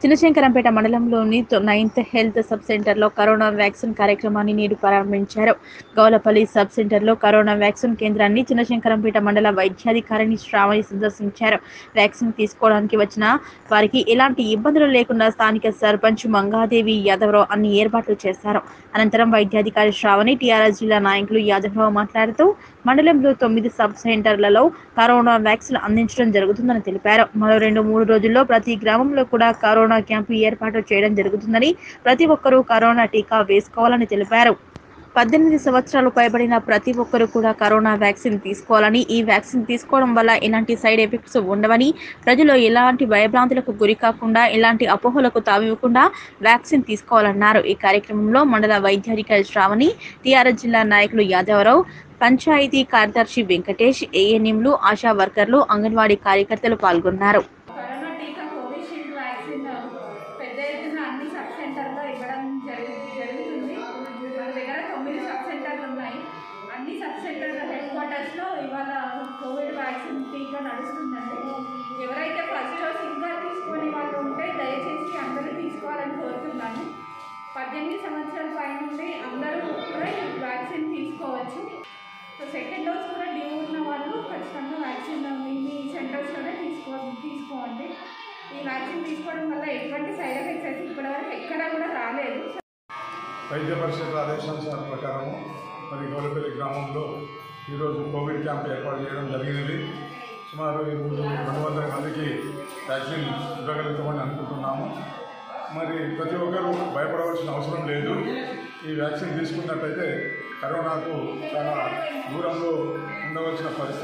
చిన్నశంకరంపేట మండలంలోని తొ- ninth health sub సెంటర్లో కరోనా వ్యాక్సిన్ కార్యక్రమాన్ని నేడు ప్రారంభించారు గౌలపల్లి సబ్ సెంటర్లో కరోనా వ్యాక్సిన్ కేంద్రాన్ని చిన్నశంకరంపేట మండల వైద్యాధికారిని శ్రావణి సందర్శించారు వ్యాక్సిన్ తీసుకోవడానికి వచ్చిన వారికి ఎలాంటి ఇబ్బందులు లేకుండా స్థానిక సర్పంచ్ మంగాదేవి యాదవరావు అన్ని ఏర్పాట్లు చేశారు అనంతరం వైద్యాధికారి శ్రావణి టీఆర్ఎస్ జిల్లా నాయకులు యాదవరావు మాట్లాడుతూ మండలంలో తొమ్మిది సబ్ సెంటర్లలో కరోనా వ్యాక్సిన్ అందించడం జరుగుతుందని తెలిపారు మరో రెండు మూడు రోజుల్లో ప్రతి గ్రామంలో కూడా కరోనా క్యాంపు ఏర్పాటు చేయడం జరుగుతుందని ప్రతి ఒక్కరూ కరోనా టీకా వేసుకోవాలని తెలిపారు పద్దెనిమిది సంవత్సరాలు పైబడిన ప్రతి ఒక్కరూ కూడా కరోనా వ్యాక్సిన్ తీసుకోవాలని ఈ వ్యాక్సిన్ తీసుకోవడం వల్ల ఎలాంటి సైడ్ ఎఫెక్ట్స్ ఉండవని ప్రజలు ఎలాంటి భయభ్రాంతులకు గురి కాకుండా ఎలాంటి అపోహలకు తావివ్వకుండా వ్యాక్సిన్ తీసుకోవాలన్నారు ఈ కార్యక్రమంలో మండల వైద్యాధికారి శ్రావణి టీఆర్ఎస్ జిల్లా నాయకులు యాదవరావు పంచాయతీ కార్యదర్శి వెంకటేష్ ఏఎన్ఎంలు ఆశా వర్కర్లు అంగన్వాడీ కార్యకర్తలు పాల్గొన్నారు కరోనా టీకా కోవిషీల్డ్ వ్యాక్సిన్ పెద్ద ఎత్తున అన్ని సబ్ సెంటర్లో ఇవ్వడం జరుగు జరుగుతుంది మన దగ్గర తొమ్మిది సబ్ సెంటర్లు ఉన్నాయి అన్ని సబ్ సెంటర్ హెడ్ క్వార్టర్స్లో ఇవాళ కోవిడ్ వ్యాక్సిన్ టీకా నడుస్తుందండి ఎవరైతే ఫస్ట్ డోస్ ఇంకా తీసుకొని వాళ్ళు ఉంటే దయచేసి అందరూ తీసుకోవాలని కోరుతున్నాను పద్దెనిమిది సంవత్సరాల పైన నుండి అందరూ కూడా ఈ వ్యాక్సిన్ తీసుకోవచ్చు సో సెకండ్ డోస్ కూడా డ్యూ ఉన్న వాళ్ళు ఖచ్చితంగా వ్యాక్సిన్ మీ మీ సెంటర్స్లోనే తీసుకో తీసుకోండి ఈ వ్యాక్సిన్ తీసుకోవడం వల్ల ఎటువంటి సైడ్ ఎఫెక్ట్స్ అయితే ఇప్పటివరకు ఎక్కడా కూడా రాలేదు వైద్య పరిషత్ ఆదేశానుసార ప్రకారము మరి గౌలపల్లి గ్రామంలో ఈరోజు కోవిడ్ క్యాంప్ ఏర్పాటు చేయడం జరిగినది సుమారు ఈరోజు రెండు వందల మందికి వ్యాక్సిన్ ఇవ్వగలుగుతామని అనుకుంటున్నాము మరి ప్రతి ఒక్కరూ భయపడవలసిన అవసరం లేదు ఈ వ్యాక్సిన్ తీసుకున్నట్టయితే కరోనాకు చాలా దూరంలో ఉండవలసిన పరిస్థితి